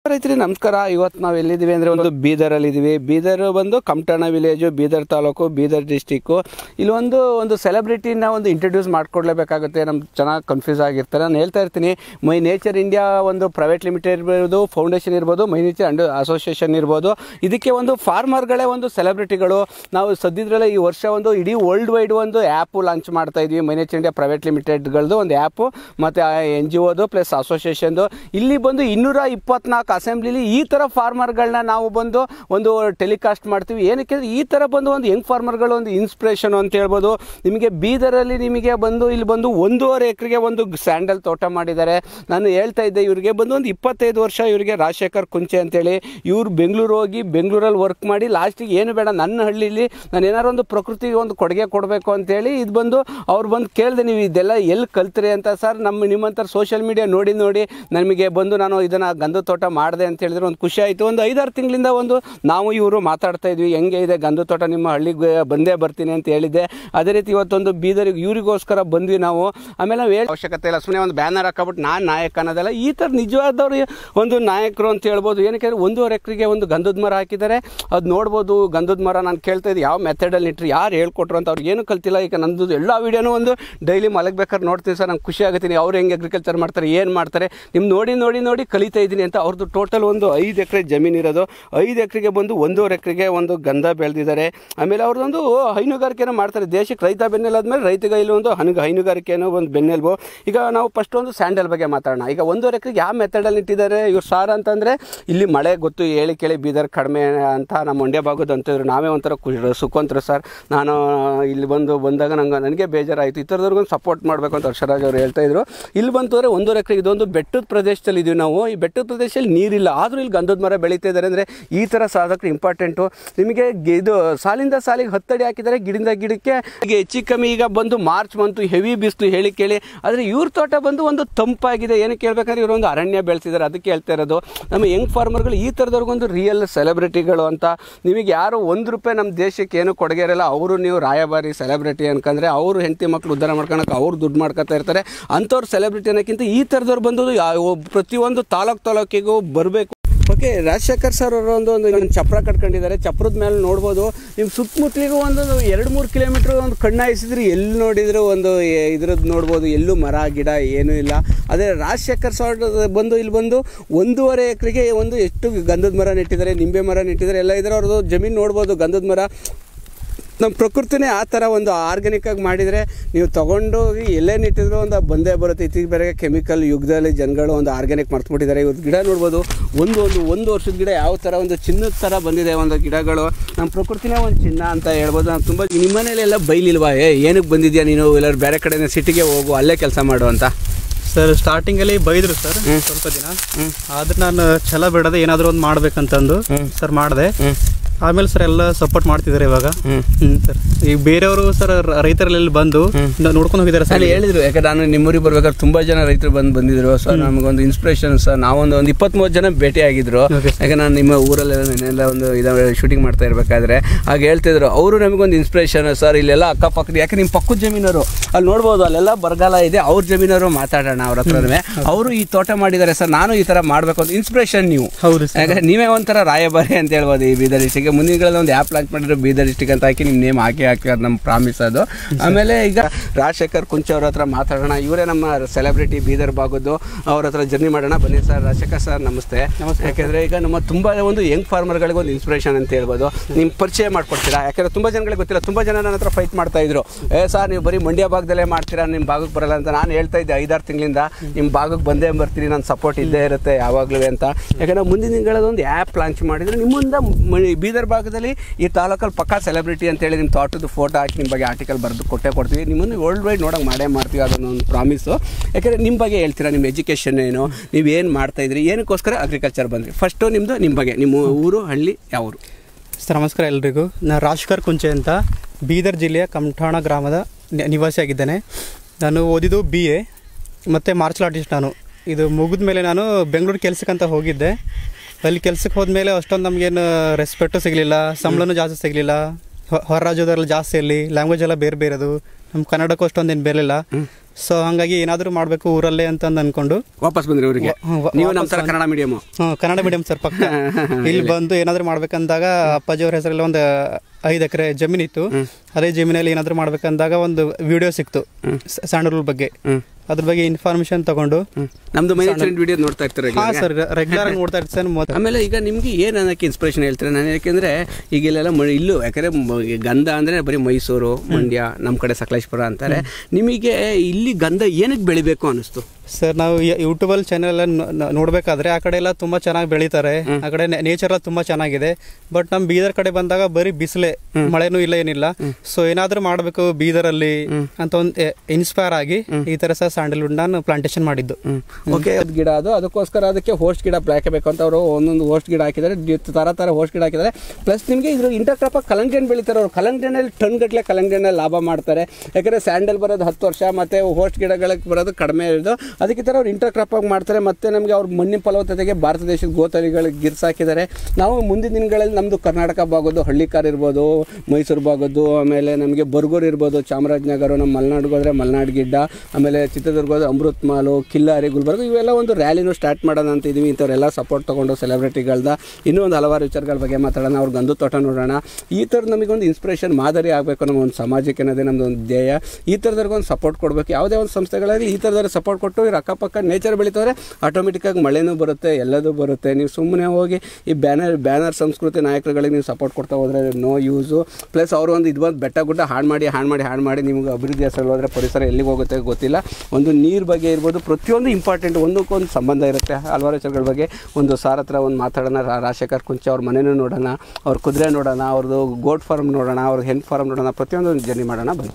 ರೈತರಿ ನಮಸ್ಕಾರ ಇವತ್ತು ನಾವು ಎಲ್ಲಿದ್ದೀವಿ ಅಂದರೆ ಒಂದು ಬೀದರಲ್ಲಿ ಇದ್ದೀವಿ ಬೀದರ್ ಬಂದು ಕಮಟಣ ವಿಲೇಜು ಬೀದರ್ ತಾಲೂಕು ಬೀದರ್ ಡಿಸ್ಟಿಕ್ಕು ಇಲ್ಲಿ ಒಂದು ಒಂದು ಸೆಲೆಬ್ರಿಟಿನ ಒಂದು ಇಂಟ್ರೊಡ್ಯೂಸ್ ಮಾಡ್ಕೊಡ್ಲೇಬೇಕಾಗುತ್ತೆ ನಮ್ಗೆ ಚೆನ್ನಾಗಿ ಕನ್ಫ್ಯೂಸ್ ಆಗಿರ್ತಾರೆ ನಾನು ಹೇಳ್ತಾ ಇರ್ತೀನಿ ಮೈ ನೇಚರ್ ಇಂಡಿಯಾ ಒಂದು ಪ್ರೈವೇಟ್ ಲಿಮಿಟೆಡ್ ಇರ್ಬೋದು ಫೌಂಡೇಶನ್ ಇರ್ಬೋದು ಮೈ ನೇಚರ್ ಅಂಡ್ ಅಸೋಸಿಯೇಷನ್ ಇರ್ಬೋದು ಇದಕ್ಕೆ ಒಂದು ಫಾರ್ಮರ್ಗಳೇ ಒಂದು ಸೆಲೆಬ್ರಿಟಿಗಳು ನಾವು ಸದ್ಯದ್ರಲ್ಲೇ ಈ ವರ್ಷ ಒಂದು ಇಡೀ ವರ್ಲ್ಡ್ ವೈಡ್ ಒಂದು ಆ್ಯಪು ಲಾಂಚ್ ಮಾಡ್ತಾ ಇದ್ವಿ ಮೈ ನೇಚರ್ ಇಂಡಿಯಾ ಪ್ರೈವೇಟ್ ಲಿಮಿಟೆಡ್ಗಳದ್ದು ಒಂದು ಆ್ಯಪು ಮತ್ತು ಎನ್ ಜಿ ಒದು ಪ್ಲಸ್ ಅಸೋಸಿಯೇಷನ್ದು ಇಲ್ಲಿ ಬಂದು ಇನ್ನೂರ ಇಪ್ಪತ್ನಾಲ್ಕು ಅಸೆಂಬ್ಲಿಲಿ ಈ ಥರ ಫಾರ್ಮರ್ಗಳನ್ನ ನಾವು ಬಂದು ಒಂದು ಟೆಲಿಕಾಸ್ಟ್ ಮಾಡ್ತೀವಿ ಏನಕ್ಕೆ ಅಂದ್ರೆ ಈ ಥರ ಬಂದು ಒಂದು ಯಂಗ್ ಫಾರ್ಮರ್ಗಳು ಒಂದು ಇನ್ಸ್ಪಿರೇಷನ್ ಅಂತ ಹೇಳ್ಬೋದು ನಿಮಗೆ ಬೀದರಲ್ಲಿ ನಿಮಗೆ ಬಂದು ಇಲ್ಲಿ ಬಂದು ಒಂದೂವರೆ ಎಕರೆಗೆ ಒಂದು ಸ್ಯಾಂಡಲ್ ತೋಟ ಮಾಡಿದ್ದಾರೆ ನಾನು ಹೇಳ್ತಾ ಇದ್ದೆ ಇವರಿಗೆ ಬಂದು ಒಂದು ಇಪ್ಪತ್ತೈದು ವರ್ಷ ಇವರಿಗೆ ರಾಜಶೇಖರ್ ಕುಂಚೆ ಅಂತೇಳಿ ಇವ್ರು ಬೆಂಗಳೂರು ಹೋಗಿ ಬೆಂಗಳೂರಲ್ಲಿ ವರ್ಕ್ ಮಾಡಿ ಲಾಸ್ಟಿಗೆ ಏನು ಬೇಡ ನನ್ನ ಹಳ್ಳಿಲಿ ನಾನು ಏನಾರು ಒಂದು ಪ್ರಕೃತಿಗೆ ಒಂದು ಕೊಡುಗೆ ಕೊಡಬೇಕು ಅಂತೇಳಿ ಇದು ಬಂದು ಅವ್ರು ಬಂದು ಕೇಳಿದೆ ನೀವು ಇದೆಲ್ಲ ಎಲ್ಲಿ ಕಲ್ತ್ರಿ ಅಂತ ಸರ್ ನಮ್ಮ ನಿಮ್ಮಂಥ ಸೋಷಿಯಲ್ ಮೀಡಿಯಾ ನೋಡಿ ನೋಡಿ ನಮಗೆ ಬಂದು ನಾನು ಇದನ್ನು ಗಂಧದ ತೋಟ ಮಾಡಿದೆ ಅಂತ ಹೇಳಿದ್ರೆ ಒಂದು ಖುಷಿ ಆಯಿತು ಒಂದು ಐದಾರು ತಿಂಗಳಿಂದ ಒಂದು ನಾವು ಇವರು ಮಾತಾಡ್ತಾ ಇದ್ವಿ ಹೆಂಗೆ ಇದೆ ಗಂಧದ ತೋಟ ನಿಮ್ಮ ಹಳ್ಳಿಗೆ ಬಂದೇ ಬರ್ತೀನಿ ಅಂತ ಹೇಳಿದ್ದೆ ಅದೇ ರೀತಿ ಇವತ್ತೊಂದು ಬೀದರಿಗೆ ಇವರಿಗೋಸ್ಕರ ಬಂದ್ವಿ ನಾವು ಆಮೇಲೆ ನಾವು ಹೇಳಿ ಅವಶ್ಯಕತೆ ಇಲ್ಲ ಸುಮ್ಮನೆ ಒಂದು ಬ್ಯಾನರ್ ಹಾಕೊಬಿಟ್ಟು ನಾನು ನಾಯಕ ಅನ್ನೋದಲ್ಲ ಈ ಥರ ನಿಜವಾದವ್ರು ಒಂದು ನಾಯಕರು ಅಂತ ಹೇಳ್ಬೋದು ಏನಕ್ಕೆ ಅಂದ್ರೆ ಒಂದೂವರೆ ಎಕರೆಗೆ ಒಂದು ಗಂಧದ ಮರ ಹಾಕಿದ್ದಾರೆ ಅದು ನೋಡ್ಬೋದು ಗಂಧದ ಮರ ನಾನು ಕೇಳ್ತಾ ಇದ್ದೆ ಯಾವ ಮೆಥಡಲ್ಲಿ ಇಟ್ಟರು ಯಾರು ಹೇಳ್ಕೊಟ್ರು ಅಂತ ಅವ್ರಿಗೆ ಏನು ಕಲ್ತಿಲ್ಲ ಈಗ ನಂದು ಎಲ್ಲ ವೀಡಿಯೋನೂ ಒಂದು ಡೈಲಿ ಮಲಗಬೇಕಾದ್ರೆ ನೋಡ್ತೀನಿ ಸರ್ ನಂಗೆ ಖುಷಿ ಆಗುತ್ತೆ ಅವ್ರು ಹೆಂಗೆ ಅಗ್ರಿಕಲ್ಚರ್ ಮಾಡ್ತಾರೆ ಏನು ಮಾಡ್ತಾರೆ ನಿಮ್ಮ ನೋಡಿ ನೋಡಿ ನೋಡಿ ಕಲಿತಾ ಇದ್ದೀನಿ ಅಂತ ಅವ್ರದ್ದು ಟೋಟಲ್ ಒಂದು ಐದು ಎಕರೆ ಜಮೀನು ಇರೋದು ಐದು ಎಕರೆಗೆ ಬಂದು ಒಂದೂವರೆ ಎಕರೆಗೆ ಒಂದು ಗಂಧ ಬೆಳೆದಿದ್ದಾರೆ ಆಮೇಲೆ ಅವ್ರದ್ದೊಂದು ಹೈನುಗಾರಿಕೆನೂ ಮಾಡ್ತಾರೆ ದೇಶಕ್ಕೆ ರೈತ ಬೆನ್ನೆಲಾದ್ಮೇಲೆ ರೈತಗೆ ಇಲ್ಲಿ ಒಂದು ಹನು ಹೈನುಗಾರಿಕೆನೂ ಒಂದು ಬೆನ್ನೆಲುಬು ಈಗ ನಾವು ಫಸ್ಟ್ ಒಂದು ಸ್ಯಾಂಡಲ್ ಬಗ್ಗೆ ಮಾತಾಡೋಣ ಈಗ ಒಂದೂವರೆ ಎಕರೆಗೆ ಯಾವ ಮೆಥಡಲ್ಲಿ ಇಟ್ಟಿದ್ದಾರೆ ಇವ್ರು ಸಾರ್ ಅಂತಂದರೆ ಇಲ್ಲಿ ಮಳೆ ಗೊತ್ತು ಹೇಳಿ ಕೇಳಿ ಬೀದರ್ ಕಡಿಮೆ ಅಂತ ನಮ್ಮ ಮಂಡ್ಯ ಭಾಗದ ಅಂತಿದ್ರು ನಾವೇ ಒಂಥರ ಖುಷಿ ಸುಖವಂತರು ಸರ್ ನಾನು ಇಲ್ಲಿ ಬಂದು ಬಂದಾಗ ನಂಗೆ ನನಗೆ ಬೇಜಾರಾಯಿತು ಈ ಥರದವ್ರಿಗೂ ಸಪೋರ್ಟ್ ಮಾಡಬೇಕು ಅಂತ ಹರ್ಷರಾಜ್ ಅವರು ಹೇಳ್ತಾ ಇದ್ರು ಇಲ್ಲಿ ಬಂತಂದರೆ ಒಂದೂವರೆ ಎಕರೆ ಇದೊಂದು ಬೆಟ್ಟದ ಪ್ರದೇಶದಲ್ಲಿ ಇದೀವಿ ನಾವು ಈ ಬೆಟ್ಟದ ಪ್ರದೇಶದಲ್ಲಿ ನೀರಿಲ್ಲ ಆದರೂ ಇಲ್ಲಿ ಗಂಧದ ಮರ ಬೆಳೀತಾ ಇದ್ದಾರೆ ಅಂದರೆ ಈ ಥರ ಸಾಧಕರು ಇಂಪಾರ್ಟೆಂಟು ನಿಮಗೆ ಗಿ- ಇದು ಸಾಲಿಂದ ಸಾಲಿಗೆ ಹತ್ತಡಿ ಹಾಕಿದ್ದಾರೆ ಗಿಡದಿಂದ ಗಿಡಕ್ಕೆ ಈಗ ಹೆಚ್ಚು ಕಮ್ಮಿ ಈಗ ಬಂದು ಮಾರ್ಚ್ ಮಂತು ಹೆವಿ ಬಿಸಿಲು ಹೇಳಿ ಕೇಳಿ ಆದರೆ ಇವ್ರ ತೋಟ ಬಂದು ಒಂದು ತಂಪಾಗಿದೆ ಏನಕ್ಕೆ ಹೇಳ್ಬೇಕಂದ್ರೆ ಇವರು ಒಂದು ಅರಣ್ಯ ಬೆಳೆಸಿದ್ದಾರೆ ಅದಕ್ಕೆ ಹೇಳ್ತಾ ಇರೋದು ನಮ್ಮ ಯಂಗ್ ಫಾರ್ಮರ್ಗಳು ಈ ಥರದವ್ರಿಗೊಂದು ರಿಯಲ್ ಸೆಲೆಬ್ರಿಟಿಗಳು ಅಂತ ನಿಮಗೆ ಯಾರು ಒಂದು ರೂಪಾಯಿ ನಮ್ಮ ದೇಶಕ್ಕೆ ಏನು ಕೊಡುಗೆ ಇರಲ್ಲ ಅವರು ನೀವು ರಾಯಭಾರಿ ಸೆಲೆಬ್ರಿಟಿ ಅನ್ಕಂದ್ರೆ ಅವರು ಹೆಂಡತಿ ಮಕ್ಕಳು ಉದ್ಧಾರ ಮಾಡ್ಕೊಳಕ್ಕೆ ಅವ್ರು ದುಡ್ಡು ಮಾಡ್ಕೊತಾ ಇರ್ತಾರೆ ಅಂಥವ್ರು ಸೆಲೆಬ್ರಿಟಿ ಅನ್ನೋಕ್ಕಿಂತ ಈ ಥರದವ್ರು ಬಂದು ಯಾ- ಒಬ್- ಪ್ರತಿಯೊಂದು ತಾಲೂಕು ತಾಲೂಕಿಗೂ ಬರಬೇಕು ಓಕೆ ರಾಜಶೇಖರ್ ಸರ್ ಅವರು ಒಂದು ಒಂದು ಒಂದು ಚಪ್ರ ಕಟ್ಕೊಂಡಿದ್ದಾರೆ ಚಪ್ರದ ಮೇಲೆ ನೋಡ್ಬೋದು ನಿಮ್ಮ ಸುತ್ತಮುತ್ತಲಿಗೂ ಒಂದು ಎರಡು ಮೂರು ಕಿಲೋಮೀಟ್ರ್ ಒಂದು ಕಣ್ಣಾಯಿಸಿದ್ರೆ ಎಲ್ಲಿ ನೋಡಿದ್ರು ಒಂದು ಎ- ಇದ್ರದ್ದು ನೋಡ್ಬೋದು ಎಲ್ಲೂ ಮರ ಗಿಡ ಏನೂ ಇಲ್ಲ ಅದೇ ರಾಜಶೇಖರ್ ಸರ್ ಬಂದು ಇಲ್ಲಿ ಬಂದು ಒಂದೂವರೆ ಎಕರೆಗೆ ಒಂದು ಎಷ್ಟು ಗಂಧದ ಮರ ನೆಟ್ಟಿದ್ದಾರೆ ನಿಂಬೆ ಮರ ನೆಟ್ಟಿದ್ದಾರೆ ಎಲ್ಲ ಇದ್ದಾರೆ ಅವ್ರದ್ದು ಜಮೀನು ನೋಡ್ಬೋದು ಗಂಧದ ಮರ ನಮ್ಮ ಪ್ರಕೃತಿನೇ ಆ ಥರ ಒಂದು ಆರ್ಗ್ಯಾನಿಕ್ ಆಗಿ ಮಾಡಿದರೆ ನೀವು ತೊಗೊಂಡೋಗಿ ಎಲ್ಲೇ ನಿಟ್ಟಿದ್ರು ಒಂದು ಬಂದೇ ಬರುತ್ತೆ ಇತ್ತೀಚೆಗೆ ಬೇರೆ ಕೆಮಿಕಲ್ ಯುಗದಲ್ಲಿ ಜನಗಳು ಒಂದು ಆರ್ಗ್ಯಾನಿಕ್ ಮರ್ತ್ಬಿಟ್ಟಿದ್ದಾರೆ ಇವ್ರದ್ದು ಗಿಡ ನೋಡ್ಬೋದು ಒಂದು ಒಂದು ಒಂದು ವರ್ಷದ ಗಿಡ ಯಾವ ಥರ ಒಂದು ಚಿನ್ನದ ಥರ ಬಂದಿದೆ ಒಂದು ಗಿಡಗಳು ನಮ್ಮ ಪ್ರಕೃತಿನೇ ಒಂದು ಚಿನ್ನ ಅಂತ ಹೇಳ್ಬೋದು ನಾನು ತುಂಬ ನಿಮ್ಮ ಮನೇಲೆಲ್ಲ ಬೈಲಿಲ್ವಾ ಏ ಏನಕ್ಕೆ ಬಂದಿದ್ಯಾ ನೀನು ಎಲ್ಲರೂ ಬೇರೆ ಕಡೆ ಸಿಟಿಗೆ ಹೋಗು ಅಲ್ಲೇ ಕೆಲಸ ಮಾಡು ಅಂತ ಸರ್ ಸ್ಟಾರ್ಟಿಂಗ್ ಅಲ್ಲಿ ಬೈದ್ರು ಸರ್ ಸ್ವಲ್ಪ ದಿನ ಆದ್ರೆ ನಾನು ಛಲ ಬಿಡದೆ ಏನಾದ್ರು ಒಂದು ಮಾಡ್ಬೇಕಂತಂದು ಸರ್ ಮಾಡಿದೆ ಆಮೇಲೆ ಸರ್ ಎಲ್ಲ ಸಪೋರ್ಟ್ ಮಾಡ್ತಿದ್ದಾರೆ ಇವಾಗ ಹ್ಮ್ ಸರ್ ಈಗ ಬೇರೆಯವರು ಸರ್ ರೈತರಲ್ಲಿ ಬಂದು ನ- ನೋಡ್ಕೊಂಡು ಹೋಗಿದ್ದಾರೆ ಸರ್ ಅಲ್ಲಿ ಹೇಳಿದ್ರು ಯಾಕಂದ್ರೆ ನಾನು ನಿಮ್ಮೂರಿಗೆ ಬರ್ಬೇಕಾದ್ರೆ ತುಂಬಾ ಜನ ರೈತರು ಬಂದು ಬಂದಿದ್ರು ಸರ್ ನಮಗೊಂದು ಇನ್ಸ್ಪಿರೇಷನ್ ಸರ್ ನಾವೊಂದು ಒಂದು ಇಪ್ಪತ್ಮೂವತ್ತು ಜನ ಭೇಟಿ ಆಗಿದ್ರು Okay. ಯಾಕೆ ನಾನು ನಿಮ್ಮ ಊರಲ್ಲೆಲ್ಲ ನೆನ್ನೆಲ್ಲ ಒಂದು ಇದ ಶೂಟಿಂಗ್ ಮಾಡ್ತಾ ಇರಬೇಕಾದ್ರೆ ಆಗ ಹೇಳ್ತಿದ್ರು ಅವರು ನಮಗೊಂದು ಇನ್ಸ್ಪಿರೇಷನ್ ಸರ್ ಇಲ್ಲೆಲ್ಲ ಅಕ್ಕಪಕ್ಕ ಯಾಕೆ ನಿಮ್ಮ ಪಕ್ಕದ ಜಮೀನವರು ಅಲ್ಲಿ ನೋಡ್ಬೋದು ಅಲ್ಲೆಲ್ಲ ಬರಗಾಲ ಇದೆ ಅವ್ರ ಜಮೀನವರು ಮಾತಾಡೋಣ ಅವ್ರ ಹತ್ರನೇ ಅವರು ಈ ತೋಟ ಮಾಡಿದ್ದಾರೆ ಸರ್ ನಾನು ಈ ಥರ ಮಾಡಬೇಕು ಅಂತ ಇನ್ಸ್ಪಿರೇಷನ್ ನೀವು ಹೌದು ಸರ್ ಯಾಕಂದ್ರೆ ನೀವೇ ಒಂಥರ ರಾಯಭಾರಿ ಅಂತ ಹೇಳ್ಬೋದು ಈ ಬೀದರ್ ಡಿಸ್ಟಿಗೆ ಮುಂದಿನ ಕಾಲದಲ್ಲಿ ಒಂದು ಆ್ಯಪ್ ಲಾಂಚ್ ಮಾಡಿದ್ರೆ ಬೀದರ್ ಡಿಸ್ಟಿಕ್ ಅಂತ ಹಾಕಿ ನಿಮ್ಮ ನೇಮ್ ಹಾಕಿ ಹಾಕಿ ಅದು ನಮ್ಮ ಪ್ರಾಮಿಸ್ ಅದು ಆಮೇಲೆ ಈಗ ರಾಜಶೇಖರ್ ಕುಂಚ ಅವ್ರ ಹತ್ರ ಮಾತಾಡೋಣ ಇವರೇ ನಮ್ಮ ಸೆಲೆಬ್ರಿಟಿ ಬೀದರ್ ಭಾಗದ್ದು ಅವ್ರ ಹತ್ರ ಜರ್ನಿ ಮಾಡೋಣ ಬನ್ನಿ ಸರ್ ರಾಜಶೇಖರ್ ಸರ್ ನಮಸ್ತೆ ಯಾಕೆಂದ್ರೆ ಈಗ ನಮ್ಮ ತುಂಬ ಒಂದು ಯಂಗ್ ಫಾರ್ಮರ್ಗಳಿಗೆ ಒಂದು ಇನ್ಸ್ಪಿರೇಷನ್ ಅಂತ ಹೇಳ್ಬೋದು ನಿಮ್ಮ ಪರಿಚಯ ಮಾಡ್ಕೊಡ್ತೀರಾ ಯಾಕಂದ್ರೆ ತುಂಬ ಜನಗಳಿಗೆ ಗೊತ್ತಿಲ್ಲ ತುಂಬ ಜನ ನನ್ನ ಹತ್ರ ಫೈಟ್ ಮಾಡ್ತಾ ಇದ್ರು ಏ ಸರ್ ನೀವು ಬರೀ ಮಂಡ್ಯ ಭಾಗದಲ್ಲೇ ಮಾಡ್ತೀರಾ ನಿಮ್ಮ ಭಾಗಕ್ಕೆ ಬರಲ್ಲ ಅಂತ ನಾನು ಹೇಳ್ತಾ ಇದ್ದೆ ಐದಾರು ತಿಂಗಳಿಂದ ನಿಮ್ಮ ಭಾಗಕ್ಕೆ ಬಂದೇ ಬರ್ತೀನಿ ನನ್ನ ಸಪೋರ್ಟ್ ಇದ್ದೇ ಇರುತ್ತೆ ಯಾವಾಗಲೂ ಅಂತ ಯಾಕಂದ್ರೆ ಮುಂದಿನ ದಿನಗಳಲ್ಲಿ ಒಂದು ಆ್ಯಪ್ ಲಾಂಚ್ ಮಾಡಿದ್ರೆ ನಿಮ್ಮಿಂದ ಮ- ಬೀದರ್ ಭಾಗದಲ್ಲಿ ಈ ತಾಲೂಕಲ್ಲಿ ಪಕ್ಕಾ ಸೆಲೆಬ್ರಿಟಿ ಅಂತೇಳಿ ನಿಮ್ಮ ತೋಟದ ಫೋಟೋ ಹಾಕಿ ನಿಮ್ಮ ಬಗ್ಗೆ ಆರ್ಟಿಕಲ್ ಬರೆದು ಕೊಟ್ಟೆ ಕೊಡ್ತೀವಿ ನಿಮ್ಮನ್ನು ವರ್ಲ್ಡ್ ವೈಡ್ ನೋಡೋಕೆ ಮಾಡೇ ಮಾಡ್ತೀವಿ ಅದನ್ನು ಒಂದು ಪ್ರಾಮಿಸು ಯಾಕಂದರೆ ನಿಮ್ಮ ಬಗ್ಗೆ ಹೇಳ್ತೀರಾ ನಿಮ್ಮ ಎಜುಕೇಷನ್ ಏನು ನೀವು ಏನು ಮಾಡ್ತಾ ಇದ್ರಿ ಏನಕ್ಕೋಸ್ಕರ ಅಗ್ರಿಕಲ್ಚರ್ ಬಂದ್ರಿ ಫಸ್ಟು ನಿಮ್ಮದು ನಿಮ್ಮ ಬಗ್ಗೆ ನಿಮ್ಮ ಊರು ಹಳ್ಳಿ ಯಾವ ಊರು ಸರ್ ನಮಸ್ಕಾರ ಎಲ್ರಿಗೂ ನಾನು ರಾಜ್ಕರ್ ಕುಂಚೆ ಅಂತ ಬೀದರ್ ಜಿಲ್ಲೆಯ ಕಮಠಾಣ ಗ್ರಾಮದ ನಿ- ನಿವಾಸಿಯಾಗಿದ್ದೇನೆ ನಾನು ಓದಿದ್ದು ಬಿ ಎ ಮತ್ತು ಮಾರ್ಷಲ್ ಆರ್ಟಿಸ್ಟ್ ನಾನು ಇದು ಮುಗಿದ ಮೇಲೆ ನಾನು ಬೆಂಗಳೂರು ಕೆಲ್ಸಕ್ಕಂತ ಹೋಗಿದ್ದೆ ಅಲ್ಲಿ ಕೆಲ್ಸಕ್ಕೆ ಹೋದ್ಮೇಲೆ ಅಷ್ಟೊಂದು ನಮಗೇನು ರೆಸ್ಪೆಕ್ಟು ಸಿಗಲಿಲ್ಲ ಸಂಬಳನೂ ಜಾಸ್ತಿ ಸಿಗಲಿಲ್ಲ ಹೊರ ರಾಜ್ಯದಲ್ಲ ಜಾಸ್ತಿ ಅಲ್ಲಿ ಲ್ಯಾಂಗ್ವೇಜ್ ಎಲ್ಲ ಬೇರೆ ಬೇರೆದು ನಮ್ಮ ಕನ್ನಡಕ್ಕೂ ಅಷ್ಟೊಂದೇನು ಬೇರೆಲ್ಲ ಸೊ ಹಾಗಾಗಿ ಏನಾದರೂ ಮಾಡಬೇಕು ಊರಲ್ಲೇ ಅಂತಂದು ಅಂದ್ಕೊಂಡು ವಾಪಸ್ ಬಂದ್ರಿ ಊರಿಗೆ ವ- ವ- ನೀವು ನಮ್ಮ ಥರ Kannada medium hmm, Kannada medium sir ಪಕ್ಕ ಇಲ್ಲಿ ಬಂದು ಏನಾದರೂ ಮಾಡ್ಬೇಕಂದಾಗ ಅಪ್ಪಾಜಿ ಅವ್ರ ಹೆಸರಲ್ಲಿ ಒಂದು ಐದು ಎಕರೆ ಜಮೀನಿತ್ತು ಅದೇ ಜಮೀನಲ್ಲಿ ಏನಾದರೂ ಮಾಡ್ಬೇಕಂದಾಗ ಒಂದು ವಿಡಿಯೋ ಸಿಕ್ತು ಸ್ಯಾಂಡಲ್ವುಡ್ ಬಗ್ಗೆ ಅದ್ರ ಬಗ್ಗೆ ಇನ್ಫಾರ್ಮೇಶನ್ ತಗೊಂಡು ನಮ್ದು ಮೈ ಫ್ರೆಂಡ್ ವಿಡಿಯೋ ನೋಡ್ತಾ ಇರ್ತಾರೆ ಹಾಂ ಸರ್ ರೆಗ್ಯುಲರ್ ಆಗಿ ನೋಡ್ತಾ ಇರ್ತೀನಿ ಸರ್ ಮೊದ್ಲು ಆಮೇಲೆ ಈಗ ನಿಮ್ಗೆ ಏನು ಅನ್ನೋಕ್ಕೆ ಇನ್ಸ್ಪಿರೇಷನ್ ಹೇಳ್ತಾರೆ ನಾನು ಯಾಕೆಂದ್ರೆ ಈಗ ಇಲ್ಲೆಲ್ಲ ಮ ಇಲ್ಲೂ ಯಾಕಂದ್ರೆ ಮ- ಈ ಗಂಧ ಅಂದ್ರೆ ಬರೀ ಮೈಸೂರು ಮಂಡ್ಯ ನಮ್ಮ ಕಡೆ ಸಕಲೇಶ್ಪುರ ಅಂತಾರೆ ನಿಮಗೆ ಇಲ್ಲಿ ಗಂಧ ಏನಕ್ಕೆ ಬೆಳಿಬೇಕು ಅನಿಸ್ತು ಸರ್ ನಾವು ಯೂಟ್ಯೂಬಲ್ಲಿ ಚಾನೆಲ್ ಎಲ್ಲ ನೋ- ನೋ- ನೋಡ್ಬೇಕಾದ್ರೆ ಆ ಕಡೆ ಎಲ್ಲ ತುಂಬಾ ಚೆನ್ನಾಗಿ ಬೆಳೀತಾರೆ ಆ ಕಡೆ ನೇಚರ್ ಎಲ್ಲ ತುಂಬಾ ಚೆನ್ನಾಗಿದೆ ಬಟ್ ನಮ್ಮ ಬೀದರ್ ಕಡೆ ಬಂದಾಗ ಬರೀ ಬಿಸಿಲೇ ಮಳೆನೂ ಇಲ್ಲ ಏನಿಲ್ಲ ಸೊ ಏನಾದ್ರೂ ಮಾಡಬೇಕು ಬೀದರಲ್ಲಿ ಅಂತ ಒಂದು ಇನ್ಸ್ಪೈರ್ ಆಗಿ ಈ ತರ ಸಹ ಸ್ಯಾಂಡಲ್ವುಡ್ ನಾನು ಪ್ಲಾಂಟೇಶನ್ ಮಾಡಿದ್ದು ಓಕೆ ಅದು ಗಿಡ ಅದು ಅದಕ್ಕೋಸ್ಕರ ಅದಕ್ಕೆ ಹೋಸ್ಟ್ ಗಿಡ ಹಾಕಬೇಕು ಅಂತ ಅವರು ಒಂದೊಂದು ಹೋಸ್ಟ್ ಗಿಡ ಹಾಕಿದ್ದಾರೆ ಡಿ- ತರ ತರ ಹೋಸ್ಟ್ ಗಿಡ ಹಾಕಿದ್ದಾರೆ ಪ್ಲಸ್ ನಿಮಗೆ ಇದ್ರ ಇಂಟರ್ ಕ್ರಾಪ್ ಕಲ್ಲಂಗಡಿ ಹಣ್ಣು ಬೆಳಿತಾರೆ ಅವರು ಕಲ್ಲಂಗಡಿ ಹಣ್ಣಲ್ಲಿ ಟನ್ ಗಟ್ಟಲೆ ಕಲ್ಲಂಗಡಿ ಹಣ್ಣಲ್ಲಿ ಲಾಭ ಮಾಡ್ತಾರೆ ಯಾಕಂದ್ರೆ ಸ್ಯಾಂಡಲ್ ಬರೋದು ಹತ್ತು ವರ್ಷ ಮತ್ತೆ ಹೋಸ್ಟ್ ಗಿಡಗಳಿಗೆ ಬರೋದು ಕಡಿಮೆ ಇರೋದು ಅದಕ್ಕೆ ಥರ ಅವ್ರು ಇಂಟರ್ ಕ್ರಾಪ್ ಆಗಿ ಮಾಡ್ತಾರೆ ಮತ್ತೆ ನಮಗೆ ಅವ್ರ ಮಣ್ಣಿನ ಫಲವತ್ತತೆಗೆ ಭಾರತ ದೇಶದ ಗೋತಳಿಗಳಿಗೆ ಗಿರ್ಸ್ ಹಾಕಿದ್ದಾರೆ ನಾವು ಮುಂದಿನ ದಿನಗಳಲ್ಲಿ ನಮ್ಮದು ಕರ್ನಾಟಕ ಭಾಗದ್ದು ಹಳ್ಳಿಕಾರ್ ಇರ್ಬೋದು ಮೈಸೂರು ಭಾಗದ್ದು ಆಮೇಲೆ ನಮಗೆ ಬರ್ಗೂರು ಇರ್ಬೋದು ಚಾಮರಾಜನಗರ ನಮ್ಮ ಮಲೆನಾಡಿಗೆ ಹೋದ್ರೆ ಮಲೆನಾಡು ಗಿಡ್ಡ ಆಮೇಲೆ ಚಿತ್ರದುರ್ಗ ಹೋದ್ರೆ ಅಮೃತ್ ಮಾಲು ಕಿಲ್ಲಾರಿ ಗುಲ್ಬರ್ಗ ಇವೆಲ್ಲ ಒಂದು ರ್ಯಾಲಿನೂ ಸ್ಟಾರ್ಟ್ ಮಾಡೋಣ ಅಂತ ಇದೀವಿ ಇಂಥವ್ರೆಲ್ಲ ಸಪೋರ್ಟ್ ತೊಗೊಂಡು ಸೆಲೆಬ್ರಿಟಿಗಳ್ದ ಇನ್ನೂ ಒಂದು ಹಲವಾರು ವಿಚಾರಗಳ ಬಗ್ಗೆ ಮಾತಾಡೋಣ ಅವ್ರ ಗಂಧದ ತೋಟ ನೋಡೋಣ ಈ ಥರದ್ದು ನಮಗೊಂದು ಇನ್ಸ್ಪಿರೇಷನ್ ಮಾದರಿ ಆಗಬೇಕು ನಮ್ಮ ಒಂದು ಸಮಾಜಕ್ಕೆ ಅನ್ನೋದೇ ನಮ್ಮದು ಒಂದು ಧ್ಯೇಯ ಈ ಥರದವ್ರಿಗೆ ಒಂದು ಸಪೋರ್ಟ್ ಕೊಡಬೇಕು ಯಾವುದೇ ಒಂದು ಸಂಸ್ಥೆಗಳಲ್ಲಿ ಈ ಥರದವ್ರಿಗೆ ಸಪೋರ್ಟ್ ಕೊಟ್ಟು ಇವ್ರ ಅಕ್ಕಪಕ್ಕ ನೇಚರ್ ಬೆಳೀತವ್ರೆ ಆಟೋಮೆಟಿಕ್ಕಾಗಿ ಮಳೆನೂ ಬರುತ್ತೆ ಎಲ್ಲದೂ ಬರುತ್ತೆ ನೀವು ಸುಮ್ಮನೆ ಹೋಗಿ ಈ ಬ್ಯಾನರ್ ಬ್ಯಾನರ್ ಸಂಸ್ಕೃತಿ ನಾಯಕರುಗಳಿಗೆ ನೀವು ಸಪೋರ್ಟ್ ಕೊಡ್ತಾ ಹೋದರೆ ನೋ ಯೂಸು ಪ್ಲಸ್ ಅವರು ಒಂದು ಇದು ಬಂದು ಬೆಟ್ಟ ಗುಡ್ಡ ಹಾಳು ಮಾಡಿ ಹಾಳು ಮಾಡಿ ಹಾಳು ಮಾಡಿ ನಿಮ್ಗೆ ಅಭಿವೃದ್ಧಿ ಹೆಸರಲ್ಲಿ ಹೋದರೆ ಪರಿಸರ ಎಲ್ಲಿಗೆ ಹೋಗುತ್ತೆ ಗೊತ್ತಿಲ್ಲ ಒಂದು ನೀರು ಬಗ್ಗೆ ಇರ್ಬೋದು ಪ್ರತಿಯೊಂದು ಇಂಪಾರ್ಟೆಂಟ್ ಒಂದಕ್ಕೊಂದು ಸಂಬಂಧ ಇರುತ್ತೆ ಹಲವಾರು ವಿಚಾರಗಳ ಬಗ್ಗೆ ಒಂದು ಸಾರ್ ಹತ್ರ ಒಂದು ಮಾತಾಡೋಣ ರಾ- ರಾಜಶೇಖರ್ ಕುಂಚ ಅವ್ರ ಮನೆಯೂ ನೋಡೋಣ ಅವ್ರ ಕುದುರೆ ನೋಡೋಣ ಅವ್ರದ್ದು ಗೋಟ್ ಫಾರ್ಮ್ ನೋಡೋಣ ಅವ್ರ ಹೆನ್ ಫಾರ್ಮ್ ನೋಡೋಣ ಪ್ರತಿಯೊಂದು ಜರ್ನಿ ಮಾಡೋಣ ಬನ್ನಿ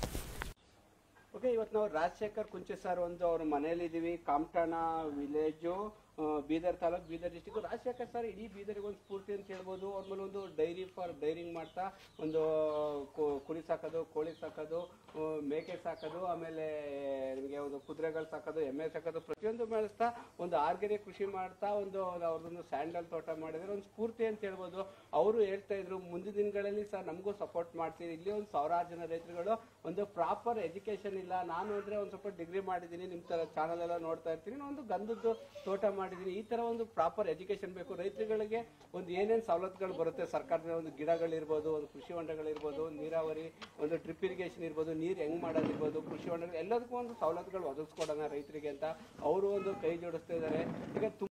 ಓಕೆ ಇವತ್ತು ನಾವು ರಾಜಶೇಖರ್ ಕುಂಚೆ ಸರ್ ಒಂದು ಅವ್ರ ಮನೇಲಿ ಇದೀವಿ Kamthana village Bidar taluk Bidar district Rajashekhar sir ಇಡೀ ಬೀದರ್ಗೆ ಒಂದು ಸ್ಫೂರ್ತಿ ಅಂತ ಹೇಳ್ಬೋದು ಅವ್ರ ಮೇಲೆ ಒಂದು ಡೈರಿ ಫಾರ್ ಡೈರಿಂಗ್ ಮಾಡ್ತಾ ಒಂದು ಕು- ಕುರಿ ಸಾಕೋದು ಕೋಳಿ ಸಾಕೋದು ಆ, ಮೇಕೆ ಸಾಕೋದು ಆಮೇಲೆ ನಿಮಗೆ ಒಂದು ಕುದುರೆಗಳು ಸಾಕೋದು ಎಮ್ಮೆ ಸಾಕೋದು ಪ್ರತಿಯೊಂದು ಬೆಳೆಸ್ತಾ ಒಂದು ಆರ್ಗ್ಯಾನಿಕ್ ಕೃಷಿ ಮಾಡ್ತಾ ಒಂದು ಅವ್ರದ್ದೊಂದು ಸ್ಯಾಂಡಲ್ ತೋಟ ಮಾಡಿದ್ರೆ ಒಂದು ಸ್ಫೂರ್ತಿ ಅಂತ ಹೇಳ್ಬೋದು ಅವರು ಹೇಳ್ತಾ ಇದ್ರು ಮುಂದಿನ ದಿನಗಳಲ್ಲಿ ಸರ್ ನಮಗೂ ಸಪೋರ್ಟ್ ಮಾಡ್ತೀವಿ ಇಲ್ಲಿ ಒಂದು ಸಾವಿರಾರು ಜನ ರೈತರುಗಳು ಒಂದು ಪ್ರಾಪರ್ ಎಜುಕೇಶನ್ ಇಲ್ಲ ನಾನು ಅಂದರೆ ಒಂದು ಸ್ವಲ್ಪ ಡಿಗ್ರಿ ಮಾಡಿದ್ದೀನಿ ನಿಮ್ಮ ಥರ ಚಾನಲ್ ಎಲ್ಲ ನೋಡ್ತಾ ಇರ್ತೀನಿ ನಾನು ಒಂದು ಗಂಧದ್ದು ತೋಟ ಮಾಡಿದ್ದೀನಿ ಈ ಥರ ಒಂದು ಪ್ರಾಪರ್ ಎಜುಕೇಶನ್ ಬೇಕು ರೈತರುಗಳಿಗೆ ಒಂದು ಏನೇನು ಸವಲತ್ತುಗಳು ಬರುತ್ತೆ ಸರ್ಕಾರದ ಒಂದು ಗಿಡಗಳಿರ್ಬೋದು ಒಂದು ಕೃಷಿ ಹೊಂಡಗಳಿರ್ಬೋದು ನೀರಾವರಿ ಒಂದು ಡ್ರಿಪ್ ಇರಿಗೇಷನ್ ಇರ್ಬೋದು ನೀರು ಹೆಂಗ್ ಮಾಡೋದಿರ್ಬೋದು ಕೃಷಿ ಹೊಂಡಗಳು ಎಲ್ಲದಕ್ಕೂ ಒಂದು ಸವಲತ್ತುಗಳು ಒದಗಿಸ್ಕೊಡೋಣ ರೈತರಿಗೆ ಅಂತ ಅವರು ಒಂದು ಕೈ ಜೋಡಿಸ್ತಾ ಇದ್ದಾರೆ ಈಗ ತುಂಬ